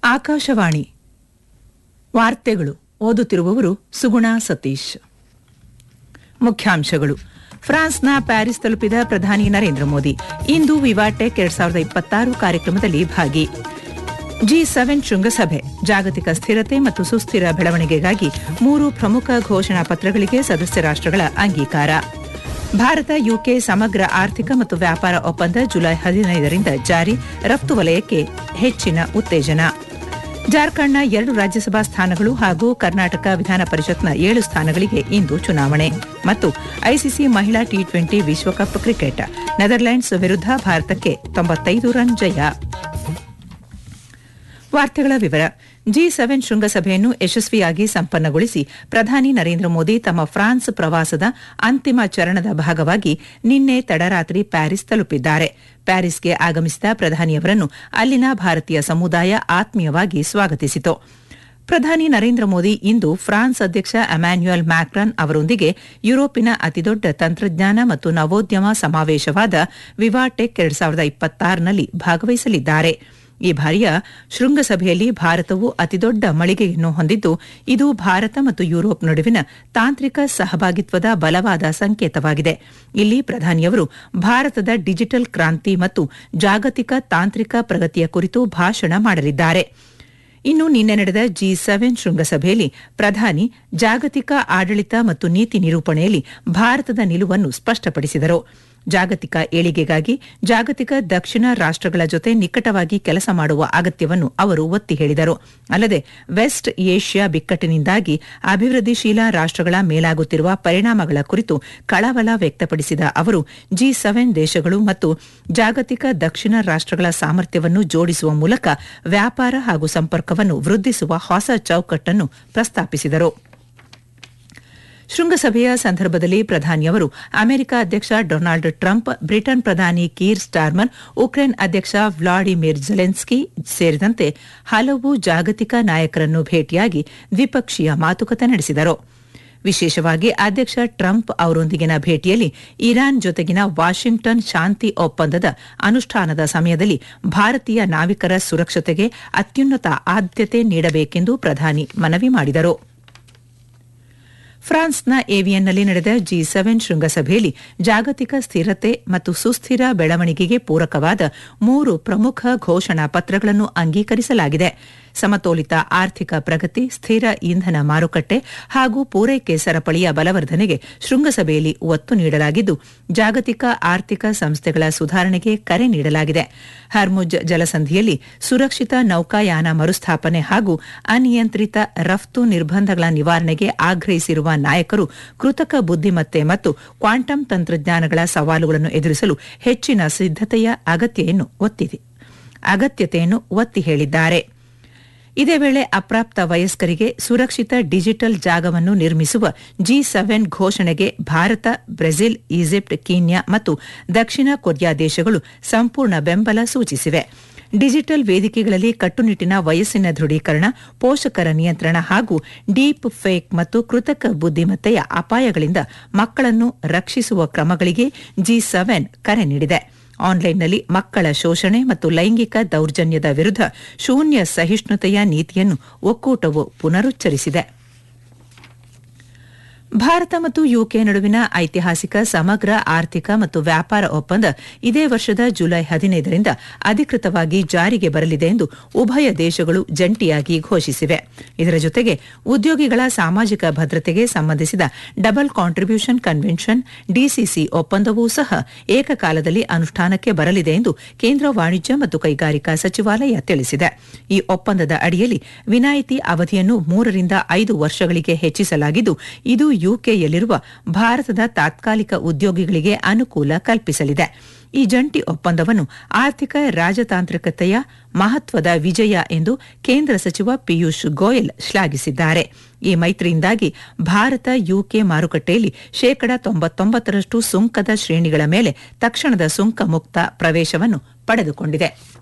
ಆಕಾಶವಾಣಿ ವಾರ್ತೆಗಳು ಓದುತ್ತಿರುವವರು ಸುಗುಣ ಸತೀಶ್ ಮುಖ್ಯಾಂಶಗಳು ಫ್ರಾನ್ಸ್ನ ಪ್ಯಾರಿಸ್ ತಲುಪಿದ ಪ್ರಧಾನಿ ನರೇಂದ್ರ ಮೋದಿ ಇಂದು ವಿವಾಟೆಕ್ ಎರಡ್ ಸಾವಿರದ ಇಪ್ಪತ್ತಾರು ಕಾರ್ಯಕ್ರಮದಲ್ಲಿ ಭಾಗಿ ಜಿ ಸೆವೆನ್ ಶೃಂಗಸಭೆ ಜಾಗತಿಕ ಸ್ಥಿರತೆ ಮತ್ತು ಸುಸ್ಥಿರ ಬೆಳವಣಿಗೆಗಾಗಿ ಮೂರು ಪ್ರಮುಖ ಘೋಷಣಾ ಪತ್ರಗಳಿಗೆ ಸದಸ್ಯ ರಾಷ್ಟ್ರಗಳ ಅಂಗೀಕಾರ ಭಾರತ ಯುಕೆ ಸಮಗ್ರ ಆರ್ಥಿಕ ಮತ್ತು ವ್ಯಾಪಾರ ಒಪ್ಪಂದ ಜುಲೈ ಹದಿನೈದರಿಂದ ಜಾರಿ ರಫ್ತು ವಲಯಕ್ಕೆ ಹೆಚ್ಚಿನ ಉತ್ತೇಜನ ಜಾರ್ಖಂಡ್ನ ಎರಡು ರಾಜ್ಯಸಭಾ ಸ್ಥಾನಗಳು ಹಾಗೂ ಕರ್ನಾಟಕ ವಿಧಾನ ಪರಿಷತ್ನ ಏಳು ಸ್ಥಾನಗಳಿಗೆ ಇಂದು ಚುನಾವಣೆ ಮತ್ತು ಐಸಿಸಿ ಮಹಿಳಾ ಟಿ ಟ್ವೆಂಟಿ ವಿಶ್ವಕಪ್ ಕ್ರಿಕೆಟ್ ನೆದರ್ಲೆಂಡ್ಸ್ ವಿರುದ್ಧ ಭಾರತಕ್ಕೆ ತೊಂಬತ್ತೈದು ರನ್ ಜಯ ವಾರ್ತೆಗಳ ವಿವರ ಜಿ ಸೆವೆನ್ ಶೃಂಗಸಭೆಯನ್ನು ಯಶಸ್ವಿಯಾಗಿ ಸಂಪನ್ನಗೊಳಿಸಿ ಪ್ರಧಾನಿ ನರೇಂದ್ರ ಮೋದಿ ತಮ್ಮ ಫ್ರಾನ್ಸ್ ಪ್ರವಾಸದ ಅಂತಿಮ ಚರಣದ ಭಾಗವಾಗಿ ನಿನ್ನೆ ತಡರಾತ್ರಿ ಪ್ಯಾರಿಸ್ ತಲುಪಿದ್ದಾರೆ ಪ್ಯಾರಿಸ್ಗೆ ಆಗಮಿಸಿದ ಪ್ರಧಾನಿಯವರನ್ನು ಅಲ್ಲಿನ ಭಾರತೀಯ ಸಮುದಾಯ ಆತ್ಮೀಯವಾಗಿ ಸ್ವಾಗತಿಸಿತು ಪ್ರಧಾನಿ ನರೇಂದ್ರ ಮೋದಿ ಇಂದು ಫ್ರಾನ್ಸ್ ಅಧ್ಯಕ್ಷ ಅಮ್ಯಾನ್ಯುಯಲ್ ಮ್ಯಾಕ್ರನ್ ಅವರೊಂದಿಗೆ ಯುರೋಪಿನ ಅತಿದೊಡ್ಡ ತಂತ್ರಜ್ಞಾನ ಮತ್ತು ನವೋದ್ಯಮ ಸಮಾವೇಶವಾದ ವಿವಾಟೆಕ್ ಎರಡ್ ಸಾವಿರದ ಇಪ್ಪತ್ತಾರನಲ್ಲಿ ಭಾಗವಹಿಸಲಿದ್ದಾರೆ ಈ ಬಾರಿಯ ಶೃಂಗಸಭೆಯಲ್ಲಿ ಭಾರತವು ಅತಿದೊಡ್ಡ ಮಳಿಗೆಯನ್ನು ಹೊಂದಿದ್ದು ಇದು ಭಾರತ ಮತ್ತು ಯುರೋಪ್ ನಡುವಿನ ತಾಂತ್ರಿಕ ಸಹಭಾಗಿತ್ವದ ಬಲವಾದ ಸಂಕೇತವಾಗಿದೆ ಇಲ್ಲಿ ಪ್ರಧಾನಿಯವರು ಭಾರತದ ಡಿಜಿಟಲ್ ಕ್ರಾಂತಿ ಮತ್ತು ಜಾಗತಿಕ ತಾಂತ್ರಿಕ ಪ್ರಗತಿಯ ಕುರಿತು ಭಾಷಣ ಮಾಡಲಿದ್ದಾರೆ ಇನ್ನು ನಿನ್ನೆ ನಡೆದ ಜಿ ಸೆವೆನ್ ಶೃಂಗಸಭೆಯಲ್ಲಿ ಪ್ರಧಾನಿ ಜಾಗತಿಕ ಆಡಳಿತ ಮತ್ತು ನೀತಿ ನಿರೂಪಣೆಯಲ್ಲಿ ಭಾರತದ ನಿಲುವನ್ನು ಸ್ಪಷ್ಟಪಡಿಸಿದರು ಜಾಗತಿಕ ಏಳಿಗೆಗಾಗಿ ಜಾಗತಿಕ ದಕ್ಷಿಣ ರಾಷ್ಟ್ರಗಳ ಜೊತೆ ನಿಕಟವಾಗಿ ಕೆಲಸ ಮಾಡುವ ಅಗತ್ಯವನ್ನು ಅವರು ಒತ್ತಿ ಹೇಳಿದರು ಅಲ್ಲದೆ ವೆಸ್ಟ್ ಏಷ್ಯಾ ಬಿಕ್ಕಟ್ಟಿನಿಂದಾಗಿ ಅಭಿವೃದ್ಧಿಶೀಲ ರಾಷ್ಟ್ರಗಳ ಮೇಲಾಗುತ್ತಿರುವ ಪರಿಣಾಮಗಳ ಕುರಿತು ಕಳವಳ ವ್ಯಕ್ತಪಡಿಸಿದ ಅವರು ಜಿ ಸೆವೆನ್ ದೇಶಗಳು ಮತ್ತು ಜಾಗತಿಕ ದಕ್ಷಿಣ ರಾಷ್ಟ್ರಗಳ ಸಾಮರ್ಥ್ಯವನ್ನು ಜೋಡಿಸುವ ಮೂಲಕ ವ್ಯಾಪಾರ ಹಾಗೂ ಸಂಪರ್ಕವನ್ನು ವೃದ್ಧಿಸುವ ಹೊಸ ಚೌಕಟ್ಟನ್ನು ಪ್ರಸ್ತಾಪಿಸಿದರು ಶೃಂಗಸಭೆಯ ಸಂದರ್ಭದಲ್ಲಿ ಪ್ರಧಾನಿಯವರು ಅಮೆರಿಕ ಅಧ್ಯಕ್ಷ ಡೊನಾಲ್ಡ್ ಟ್ರಂಪ್ ಬ್ರಿಟನ್ ಪ್ರಧಾನಿ ಕೀರ್ ಸ್ಟಾರ್ಮರ್ ಉಕ್ರೇನ್ ಅಧ್ಯಕ್ಷ ವ್ಲಾಡಿಮಿರ್ ಜೆಲೆನ್ಸ್ಕಿ ಸೇರಿದಂತೆ ಹಲವು ಜಾಗತಿಕ ನಾಯಕರನ್ನು ಭೇಟಿಯಾಗಿ ದ್ವಿಪಕ್ಷೀಯ ಮಾತುಕತೆ ನಡೆಸಿದರು ವಿಶೇಷವಾಗಿ ಅಧ್ಯಕ್ಷ ಟ್ರಂಪ್ ಅವರೊಂದಿಗಿನ ಭೇಟಿಯಲ್ಲಿ ಇರಾನ್ ಜೊತೆಗಿನ ವಾಷಿಂಗ್ಟನ್ ಶಾಂತಿ ಒಪ್ಪಂದದ ಅನುಷ್ಠಾನದ ಸಮಯದಲ್ಲಿ ಭಾರತೀಯ ನಾವಿಕರ ಸುರಕ್ಷತೆಗೆ ಅತ್ಯುನ್ನತ ಆದ್ಯತೆ ನೀಡಬೇಕೆಂದು ಪ್ರಧಾನಿ ಮನವಿ ಮಾಡಿದರು ಫ್ರಾನ್ಸ್ನ ಏವಿಯನ್ನಲ್ಲಿ ನಡೆದ ಜಿ ಸೆವೆನ್ ಶೃಂಗಸಭೆಯಲ್ಲಿ ಜಾಗತಿಕ ಸ್ಥಿರತೆ ಮತ್ತು ಸುಸ್ಥಿರ ಬೆಳವಣಿಗೆಗೆ ಪೂರಕವಾದ ಮೂರು ಪ್ರಮುಖ ಘೋಷಣಾ ಪತ್ರಗಳನ್ನು ಅಂಗೀಕರಿಸಲಾಗಿದೆ ಸಮತೋಲಿತ ಆರ್ಥಿಕ ಪ್ರಗತಿ ಸ್ಥಿರ ಇಂಧನ ಮಾರುಕಟ್ಟೆ ಹಾಗೂ ಪೂರೈಕೆ ಸರಪಳಿಯ ಬಲವರ್ಧನೆಗೆ ಶೃಂಗಸಭೆಯಲ್ಲಿ ಒತ್ತು ನೀಡಲಾಗಿದ್ದು ಜಾಗತಿಕ ಆರ್ಥಿಕ ಸಂಸ್ಥೆಗಳ ಸುಧಾರಣೆಗೆ ಕರೆ ನೀಡಲಾಗಿದೆ ಹರ್ಮುಜ್ ಜಲಸಂಧಿಯಲ್ಲಿ ಸುರಕ್ಷಿತ ನೌಕಾಯಾನ ಮರುಸ್ಥಾಪನೆ ಹಾಗೂ ಅನಿಯಂತ್ರಿತ ರಫ್ತು ನಿರ್ಬಂಧಗಳ ನಿವಾರಣೆಗೆ ಆಗ್ರಹಿಸಿರುವ ನಾಯಕರು ಕೃತಕ ಬುದ್ದಿಮತ್ತೆ ಮತ್ತು ಕ್ವಾಂಟಮ್ ತಂತ್ರಜ್ಞಾನಗಳ ಸವಾಲುಗಳನ್ನು ಎದುರಿಸಲು ಹೆಚ್ಚಿನ ಸಿದ್ದತೆಯ ಅಗತ್ಯವನ್ನು ಒತ್ತಿದೆ ಅಗತ್ಯತೆಯನ್ನು ಒತ್ತಿ ಹೇಳಿದ್ದಾರೆ ಇದೇ ವೇಳೆ ಅಪ್ರಾಪ್ತ ವಯಸ್ಕರಿಗೆ ಸುರಕ್ಷಿತ ಡಿಜಿಟಲ್ ಜಾಗವನ್ನು ನಿರ್ಮಿಸುವ ಜಿ ಸೆವೆನ್ ಘೋಷಣೆಗೆ ಭಾರತ ಬ್ರೆಜಿಲ್ ಈಜಿಪ್ಟ್ ಕೀನ್ಯಾ ಮತ್ತು ದಕ್ಷಿಣ ಕೊರಿಯಾ ದೇಶಗಳು ಸಂಪೂರ್ಣ ಬೆಂಬಲ ಸೂಚಿಸಿವೆ ಡಿಜಿಟಲ್ ವೇದಿಕೆಗಳಲ್ಲಿ ಕಟ್ಟುನಿಟ್ಟಿನ ವಯಸ್ಸಿನ ದೃಢೀಕರಣ ಪೋಷಕರ ನಿಯಂತ್ರಣ ಹಾಗೂ ಡೀಪ್ ಫೇಕ್ ಮತ್ತು ಕೃತಕ ಬುದ್ದಿಮತ್ತೆಯ ಅಪಾಯಗಳಿಂದ ಮಕ್ಕಳನ್ನು ರಕ್ಷಿಸುವ ಕ್ರಮಗಳಿಗೆ ಜಿ ಸೆವೆನ್ ಕರೆ ನೀಡಿದೆ ಆನ್ಲೈನ್ನಲ್ಲಿ ಮಕ್ಕಳ ಶೋಷಣೆ ಮತ್ತು ಲೈಂಗಿಕ ದೌರ್ಜನ್ಯದ ವಿರುದ್ಧ ಶೂನ್ಯ ಸಹಿಷ್ಣುತೆಯ ನೀತಿಯನ್ನು ಒಕ್ಕೂಟವು ಪುನರುಚ್ಚರಿಸಿದೆ ಭಾರತ ಮತ್ತು ಯುಕೆ ನಡುವಿನ ಐತಿಹಾಸಿಕ ಸಮಗ್ರ ಆರ್ಥಿಕ ಮತ್ತು ವ್ಯಾಪಾರ ಒಪ್ಪಂದ ಇದೇ ವರ್ಷದ ಜುಲೈ ಹದಿನೈದರಿಂದ ಅಧಿಕೃತವಾಗಿ ಜಾರಿಗೆ ಬರಲಿದೆ ಎಂದು ಉಭಯ ದೇಶಗಳು ಜಂಟಿಯಾಗಿ ಘೋಷಿಸಿವೆ ಇದರ ಜೊತೆಗೆ ಉದ್ಯೋಗಿಗಳ ಸಾಮಾಜಿಕ ಭದ್ರತೆಗೆ ಸಂಬಂಧಿಸಿದ ಡಬಲ್ ಕಾಂಟ್ರಿಬ್ಯೂಷನ್ ಕನ್ವೆನ್ಷನ್ ಡಿಸಿಸಿ ಒಪ್ಪಂದವೂ ಸಹ ಏಕಕಾಲದಲ್ಲಿ ಅನುಷ್ಠಾನಕ್ಕೆ ಬರಲಿದೆ ಎಂದು ಕೇಂದ್ರ ವಾಣಿಜ್ಯ ಮತ್ತು ಕೈಗಾರಿಕಾ ಸಚಿವಾಲಯ ತಿಳಿಸಿದೆ ಈ ಒಪ್ಪಂದದ ಅಡಿಯಲ್ಲಿ ವಿನಾಯಿತಿ ಅವಧಿಯನ್ನು ಮೂರರಿಂದ ಐದು ವರ್ಷಗಳಿಗೆ ಹೆಚ್ಚಿಸಲಾಗಿದ್ದು ಇದು ಯುಕೆಯಲ್ಲಿರುವ ಭಾರತದ ತಾತ್ಕಾಲಿಕ ಉದ್ಯೋಗಿಗಳಿಗೆ ಅನುಕೂಲ ಕಲ್ಪಿಸಲಿದೆ ಈ ಜಂಟಿ ಒಪ್ಪಂದವನ್ನು ಆರ್ಥಿಕ ರಾಜತಾಂತ್ರಿಕತೆಯ ಮಹತ್ವದ ವಿಜಯ ಎಂದು ಕೇಂದ್ರ ಸಚಿವ ಪಿಯೂಷ್ ಗೋಯಲ್ ಶ್ಲಾಘಿಸಿದ್ದಾರೆ ಈ ಮೈತ್ರಿಯಿಂದಾಗಿ ಭಾರತ ಯುಕೆ ಮಾರುಕಟ್ಟೆಯಲ್ಲಿ ಶೇಕಡ ತೊಂಬತ್ತೊಂಬತ್ತರಷ್ಟು ಸುಂಕದ ಶ್ರೇಣಿಗಳ ಮೇಲೆ ತಕ್ಷಣದ ಸುಂಕ ಮುಕ್ತ ಪ್ರವೇಶವನ್ನು ಪಡೆದುಕೊಂಡಿದೆ